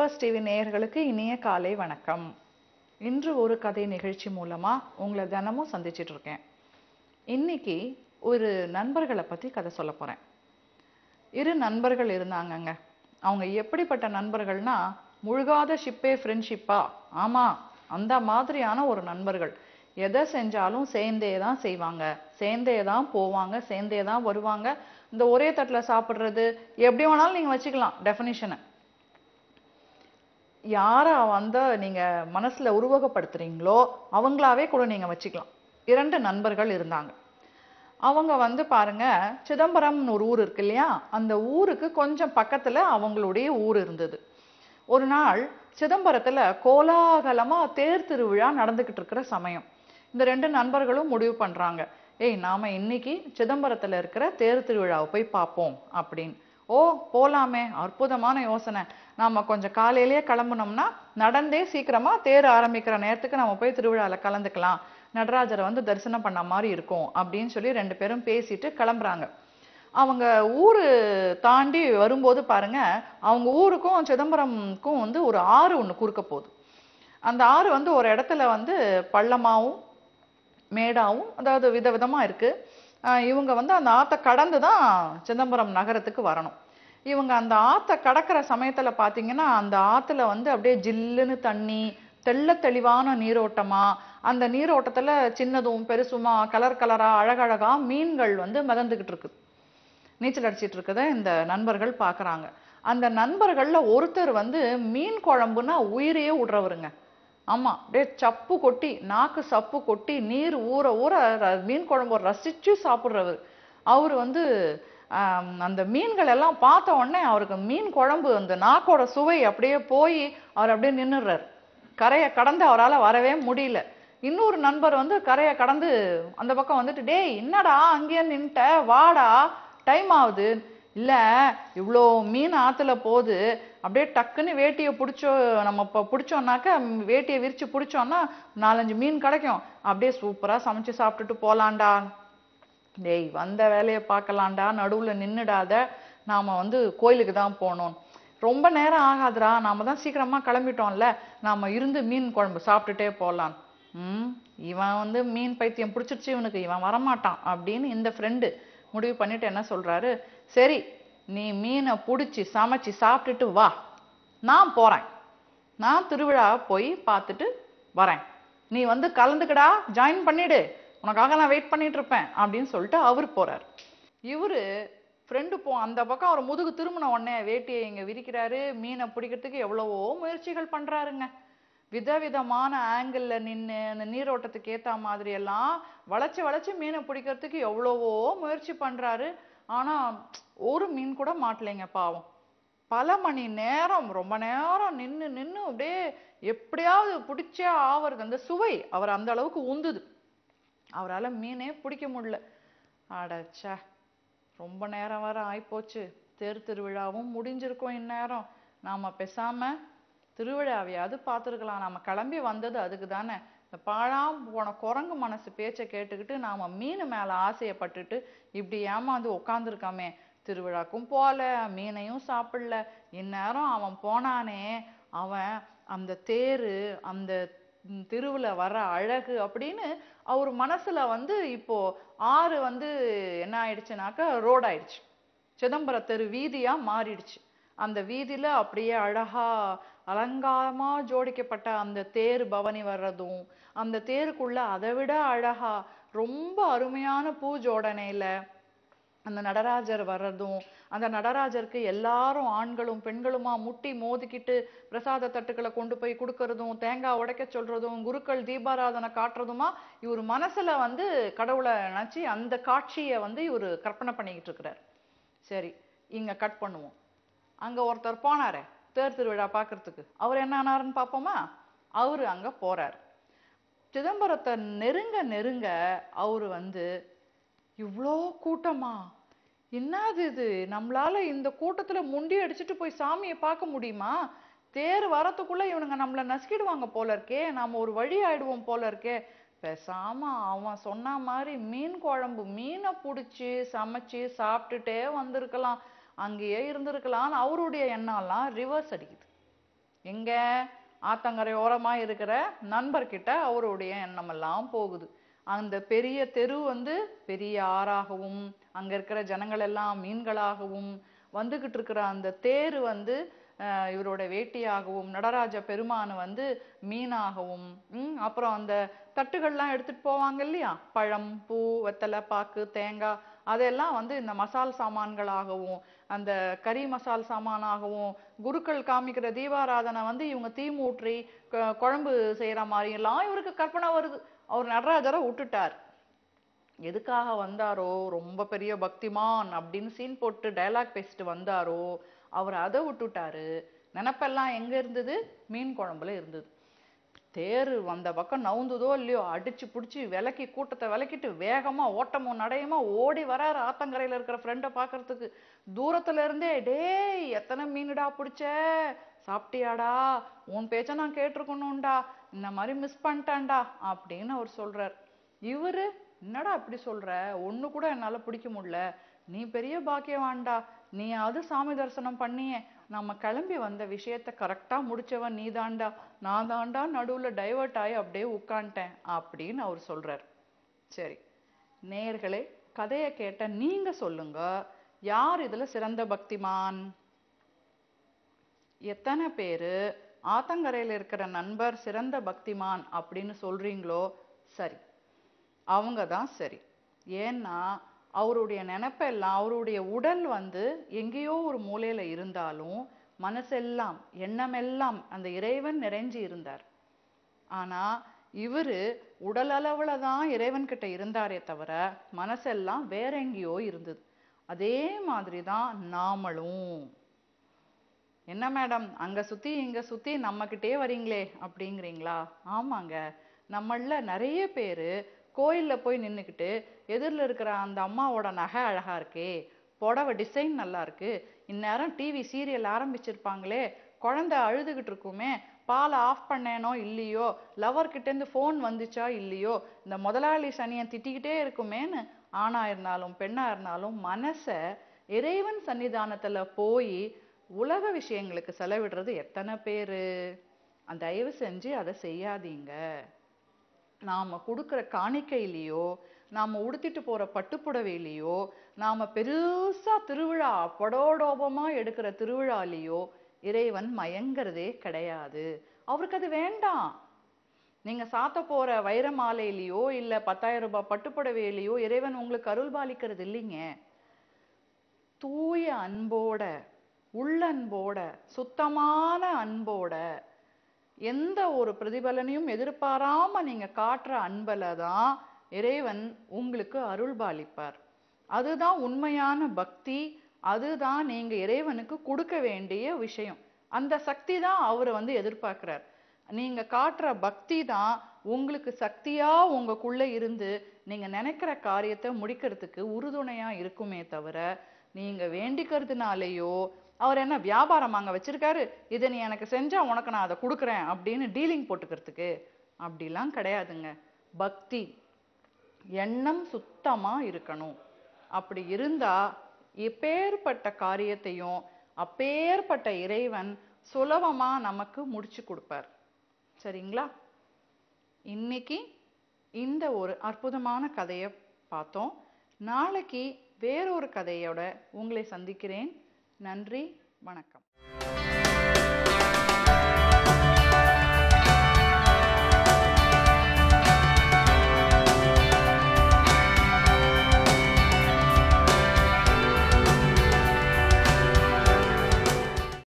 flowers TV நேயர்களுக்கு இனிய காலை வணக்கம் இன்று ஒரு கதை நிகழ்ச்சி மூலமா உங்களை தினமும் சந்திச்சிட்டு இருக்கேன் இன்னைக்கு ஒரு நண்பர்களை பத்தி கதை சொல்ல போறேன் இரு நண்பர்கள் இருந்தாங்கங்க அவங்க எப்படிப்பட்ட நண்பர்கள்னா முழுகாத ஷிப்பே ஃப்ரெண்ட்ஷிப்பா ஆமா அந்த மாதிரியான ஒரு நண்பர்கள் எதை செஞ்சாலும் சேர்ந்தே தான் செய்வாங்க சேர்ந்தே தான் போவாங்க சேர்ந்தே தான் வருவாங்க இந்த ஒரே தட்டுல சாப்பிடுறது எப்படி வேணாலும் நீங்க வச்சுக்கலாம் டெஃபினிஷனை யாரை வந்து நீங்க மனசுல உருவகப்படுத்துறீங்களோ அவங்களாவே கூட நீங்க வச்சுக்கலாம் இரண்டு நண்பர்கள் இருந்தாங்க அவங்க வந்து பாருங்க சிதம்பரம்னு ஒரு ஊர் இருக்கு இல்லையா அந்த ஊருக்கு கொஞ்சம் பக்கத்துல அவங்களுடைய ஊர் இருந்தது ஒரு நாள் சிதம்பரத்துல கோலாகலமா தேர் திருவிழா நடந்துகிட்டு இருக்கிற சமயம் இந்த ரெண்டு நண்பர்களும் முடிவு பண்றாங்க ஏய் நாம இன்னைக்கு சிதம்பரத்துல இருக்கிற தேர் திருவிழாவை போய் பார்ப்போம் அப்படின்னு ஓ போலாமே அற்புதமான யோசனை நாம கொஞ்சம் காலையிலேயே கிளம்புனோம்னா நடந்தே சீக்கிரமா தேர் ஆரம்பிக்கிற நேரத்துக்கு நம்ம போய் திருவிழால கலந்துக்கலாம் நடராஜரை வந்து தரிசனம் பண்ண மாதிரி இருக்கும் அப்படின்னு சொல்லி ரெண்டு பேரும் பேசிட்டு கிளம்புறாங்க அவங்க ஊரு தாண்டி வரும்போது பாருங்க அவங்க ஊருக்கும் சிதம்பரம்க்கும் வந்து ஒரு ஆறு ஒண்ணு குறுக்க போகுது அந்த ஆறு வந்து ஒரு இடத்துல வந்து பள்ளமாவும் மேடாவும் அதாவது விதவிதமா இருக்கு ஆஹ் இவங்க வந்து அந்த ஆத்தை கடந்து தான் சிதம்பரம் நகரத்துக்கு வரணும் இவங்க அந்த ஆத்தை கடக்கிற சமயத்துல பாத்தீங்கன்னா அந்த ஆத்துல வந்து அப்படியே ஜில்லுன்னு தண்ணி தெள்ள தெளிவான நீரோட்டமா அந்த நீரோட்டத்துல சின்னதும் பெருசுமா கலர் கலரா அழகழகா மீன்கள் வந்து மிதந்துகிட்டு இருக்கு நீச்சல் அடிச்சிட்டு இருக்கத இந்த நண்பர்கள் பார்க்கறாங்க அந்த நண்பர்கள்ல ஒருத்தர் வந்து மீன் குழம்புனா உயிரையே விடுறவருங்க ஆமா அப்படியே சப்பு கொட்டி நாக்கு சப்பு கொட்டி நீர் ஊற ஊற ர- மீன் குழம்பு ரசிச்சு சாப்பிடுறவர் அவர் வந்து ஆம், அந்த மீன்கள் எல்லாம் பார்த்த உடனே அவருக்கு மீன் குழம்பு அந்த நாக்கோட சுவை அப்படியே போய் அவர் அப்படியே நின்னுடுறாரு கரையை கடந்து அவரால வரவே முடியல இன்னொரு நண்பர் வந்து கரையை கடந்து அந்த பக்கம் வந்துட்டு டேய் என்னடா அங்கேயே நின்னுட்ட வாடா டைம் ஆகுது இல்ல இவ்வளோ மீன் ஆத்துல போகுது அப்படியே டக்குன்னு வேட்டியை பிடிச்சோ நம்ம இப்போ பிடிச்சோம்னாக்க ம், வேட்டியை விரிச்சு பிடிச்சோம்னா நாலஞ்சு மீன் கிடைக்கும் அப்படியே சூப்பரா சமைச்சு சாப்பிட்டுட்டு போலாம்டா டேய் வந்த வேலையை பார்க்கலாம்டா நடுவுல நின்னுடாத நாம வந்து கோயிலுக்கு தான் போகணும் ரொம்ப நேரம் ஆகாதுடா நாம தான் சீக்கிரமா கிளம்பிட்டோம்ல நாம இருந்து மீன் குழம்பு சாப்பிட்டுட்டே போலாம் ம் இவன் வந்து மீன் பைத்தியம் பிடிச்சிருச்சு இவனுக்கு இவன் வரமாட்டான் அப்படின்னு இந்த ஃப்ரெண்டு முடிவு பண்ணிட்டு என்ன சொல்றாரு சரி நீ மீனை பிடிச்சி சமைச்சு சாப்பிட்டுட்டு வா நான் போறேன் நான் திருவிழா போய் பார்த்துட்டு வரேன் நீ வந்து கலந்துக்கடா ஜாயின் பண்ணிடு உனக்காக நான் வெயிட் பண்ணிட்டு இருப்பேன் அப்படின்னு சொல்லிட்டு அவர் போறார் இவரு ஃப்ரெண்டு போ அந்த பக்கம் அவர் முதுகு திரும்பின உடனே வேட்டியை இங்க விரிக்கிறாரு மீனை பிடிக்கிறதுக்கு எவ்வளவோ முயற்சிகள் பண்றாருங்க விதவிதமான ஆங்கிள் நின்னு அந்த நீரோட்டத்துக்கு ஏத்த மாதிரி எல்லாம் வளைச்சு வளைச்சு மீனை பிடிக்கிறதுக்கு எவ்வளவோ முயற்சி பண்றாரு ஆனா ஒரு மீன் கூட மாட்டலைங்க பாவம் பல மணி நேரம் ரொம்ப நேரம் நின்னு நின்னு அப்படியே எப்படியாவது பிடிச்சே ஆவறது அந்த சுவை அவர் அந்த அளவுக்கு உந்துது அவரால மீனே பிடிக்க முடியல அடச்சே ரொம்ப நேரம் வர ஆயிப்போச்சு தேர் திருவிழாவும் முடிஞ்சிருக்கும் இந்நேரம் நாம பேசாம திருவிழாவையாவது பார்த்துருக்கலாம் நாம கிளம்பி வந்தது அதுக்கு தானே இந்த பாழாம் போன குரங்கு மனசு பேச்சை கேட்டுக்கிட்டு நாம மீன் மேல ஆசையப்பட்டுட்டு இப்படி ஏமாந்து உட்காந்துருக்காமே திருவிழாக்கும் போல மீனையும் சாப்பிடல இந்நேரம் அவன் போனானே அவன் அந்த தேரு அந்த ம், திருவுல வர அழகு அப்படின்னு அவர் மனசுல வந்து இப்போ ஆறு வந்து என்ன ஆயிடுச்சுனாக்கா ரோடு ஆயிடுச்சு சிதம்பர தெரு வீதியா மாறிடுச்சு அந்த வீதியில அப்படியே அழகா அலங்காரமா ஜோடிக்கப்பட்ட அந்த தேர் பவனி வர்றதும் அந்த தேருக்குள்ள அதை விட அழகா ரொம்ப அருமையான பூ ஜோடனையில அந்த நடராஜர் வர்றதும் அந்த நடராஜருக்கு எல்லாரும் ஆண்களும் பெண்களுமா முட்டி மோதிக்கிட்டு பிரசாத தட்டுக்களை கொண்டு போய் கொடுக்கறதும் தேங்காய் உடைக்க சொல்றதும் குருக்கள் தீபாராதனை காட்டுறதுமா இவர் மனசுல வந்து கடவுளை நினைச்சு அந்த காட்சியை வந்து இவர் கற்பனை பண்ணிக்கிட்டு இருக்கிறார் சரி இங்க கட் பண்ணுவோம் அங்க ஒருத்தர் போனாரே தேர் திருவிழா பார்க்கறதுக்கு அவர் என்ன ஆனாருன்னு பார்ப்போமா அவரு அங்க போறார் சிதம்பரத்தை நெருங்க நெருங்க அவரு வந்து இவ்வளோ கூட்டமா என்னது இது நம்மளால இந்த கூட்டத்துல முண்டி அடிச்சுட்டு போய் சாமியை பார்க்க முடியுமா தேர் வரத்துக்குள்ள இவனுங்க நம்மள நசுக்கிடுவாங்க போல இருக்கே நாம ஒரு வழி ஆயிடுவோம் போல இருக்கே பேசாம அவன் சொன்ன மாதிரி மீன் குழம்பு மீனை புடிச்சு சமைச்சு சாப்பிட்டுட்டே வந்திருக்கலாம் அங்கேயே இருந்திருக்கலாம்னு அவருடைய எண்ணம்லாம் ரிவர்ஸ் அடிக்குது எங்க ஆத்தங்கரை ஓரமா இருக்கிற நண்பர்கிட்ட அவருடைய எண்ணமெல்லாம் போகுது அந்த பெரிய தெரு வந்து பெரிய ஆறாகவும் அங்க இருக்கிற ஜனங்கள் எல்லாம் மீன்களாகவும் வந்துகிட்டு இருக்கிற அந்த தேர் வந்து அஹ், இவரோட வேட்டியாகவும் நடராஜ பெருமான் வந்து மீனாகவும் ம், அப்புறம் அந்த தட்டுகள்லாம் எடுத்துட்டு போவாங்க இல்லையா பழம் பூ வெத்தலை பாக்கு தேங்காய் அதெல்லாம் வந்து இந்த மசால் சாமான்களாகவும் அந்த கறி மசால் சாமானாகவும் குருக்கள் காமிக்கிற தீபாராதனை வந்து இவங்க தீ மூற்றி க- குழம்பு செய்யற மாதிரி எல்லாம் இவருக்கு கற்பனை வருது அவர் நடராஜரை விட்டுட்டார் எதுக்காக வந்தாரோ ரொம்ப பெரிய பக்திமான் அப்படின்னு சீன் போட்டு டயலாக் பேசிட்டு வந்தாரோ அவர் அதை விட்டுட்டாரு நினப்பெல்லாம் எங்க இருந்தது மீன் குழம்புல இருந்தது தேர் வந்த பக்கம் நவுந்துதோ இல்லையோ அடிச்சு புடிச்சு விலக்கி கூட்டத்தை விலக்கிட்டு வேகமா ஓட்டமும் நடையுமா ஓடி வராரு ஆத்தங்கரையில இருக்கிற ஃப்ரெண்டை பார்க்கறதுக்கு தூரத்துல இருந்தே டேய் எத்தனை மீனுடா பிடிச்ச சாப்பிட்டியாடா உன் பேச்ச நான் கேட்டிருக்கணும்டா இந்த மாதிரி மிஸ் பண்ணிட்டேன்டா அப்படின்னு அவர் சொல்றார் இவரு என்னடா இப்படி சொல்ற ஒண்ணு கூட என்னால பிடிக்க முடியல நீ பெரிய பாக்கியவான்டா நீயாவது சாமி தரிசனம் பண்ணியே நம்ம கிளம்பி வந்த விஷயத்த கரெக்டா முடிச்சவன் நீதான்டா நான் தான்டா நடுவுல டைவர்ட் ஆகி அப்படியே உட்காந்துட்டேன் அப்படின்னு அவர் சொல்றார் சரி நேயர்களே கதையை கேட்ட நீங்க சொல்லுங்க யார் இதுல சிறந்த பக்திமான் எத்தனை பேரு ஆத்தங்கரையில இருக்கிற நண்பர் சிறந்த பக்திமான் அப்படின்னு சொல்றீங்களோ சரி அவங்க தான் சரி ஏன்னா அவருடைய நினைப்பெல்லாம் அவருடைய உடல் வந்து எங்கேயோ ஒரு மூலையில இருந்தாலும் மனசெல்லாம் எண்ணமெல்லாம் அந்த இறைவன் நிறைஞ்சு இருந்தார் ஆனா இவரு உடல் அளவுல தான் இறைவன் கிட்ட இருந்தாரே தவிர மனசெல்லாம் வேற எங்கேயோ இருந்தது அதே மாதிரி தான் நாமளும் என்ன மேடம் அங்க சுத்தி இங்க சுத்தி நம்மகிட்டே வரீங்களே அப்படிங்கிறீங்களா ஆமாங்க நம்மள நிறைய பேரு கோயில்ல போய் நின்னுக்கிட்டு எதிரில் இருக்கிற அந்த அம்மாவோட நகை அழகா இருக்கே புடவை டிசைன் நல்லா இருக்கு இந்நேரம் டிவி சீரியல் ஆரம்பிச்சிருப்பாங்களே குழந்தை அழுதுகிட்டு இருக்குமே பாலை ஆஃப் பண்ணேனோ இல்லையோ லவர் கிட்ட இருந்து ஃபோன் வந்துச்சா இல்லையோ இந்த முதலாளி சனியன் திட்டிக்கிட்டே இருக்குமேன்னு ஆணா இருந்தாலும் பெண்ணா இருந்தாலும் மனசை இறைவன் சன்னிதானத்துல போய் உலக விஷயங்களுக்கு செலவிடுறது எத்தனை பேரு அந்த தயவு செஞ்சு அதை செய்யாதீங்க நாம கொடுக்கிற காணிக்கையிலையோ நாம உடுத்திட்டு போற பட்டுப்புடவையிலையோ நாம பெருசா திருவிழா படோடோபமா எடுக்கிற திருவிழாலையோ இறைவன் மயங்கிறதே கிடையாது அவருக்கு அது வேண்டாம் நீங்க சாத்த போற வைர மாலையிலயோ இல்ல பத்தாயிரம் ரூபாய் பட்டுப்புடவையிலயோ இறைவன் உங்களுக்கு அருள் பாலிக்கிறது இல்லைங்க தூய அன்போட உள்ளன்போட சுத்தமான அன்போட எந்த ஒரு பிரதிபலனையும் எதிர்பாராம நீங்க காட்டுற அன்பல தான் இறைவன் உங்களுக்கு அருள் பாலிப்பார் அதுதான் உண்மையான பக்தி அதுதான் நீங்க இறைவனுக்கு கொடுக்க வேண்டிய விஷயம் அந்த சக்தி தான் அவர் வந்து எதிர்பார்க்கிறார் நீங்க காட்டுற பக்தி தான் உங்களுக்கு சக்தியா உங்களுக்குள்ள இருந்து நீங்க நினைக்கிற காரியத்தை முடிக்கிறதுக்கு உறுதுணையா இருக்குமே தவிர நீங்க வேண்டிக்கிறதுனாலயோ அவர் என்ன வியாபாரம் அங்க வச்சிருக்காரு இதை நீ எனக்கு செஞ்சா உனக்கு நான் அதை கொடுக்குறேன் அப்படின்னு டீலிங் போட்டுக்கிறதுக்கு அப்படிலாம் கிடையாதுங்க பக்தி எண்ணம் சுத்தமா இருக்கணும் அப்படி இருந்தா எப்பேற்பட்ட காரியத்தையும் அப்பேற்பட்ட இறைவன் சுலபமா நமக்கு முடிச்சு கொடுப்பார் சரிங்களா இன்னைக்கு இந்த ஒரு அற்புதமான கதையை பார்த்தோம் நாளைக்கு வேறொரு கதையோட உங்களை சந்திக்கிறேன் நன்றி வணக்கம்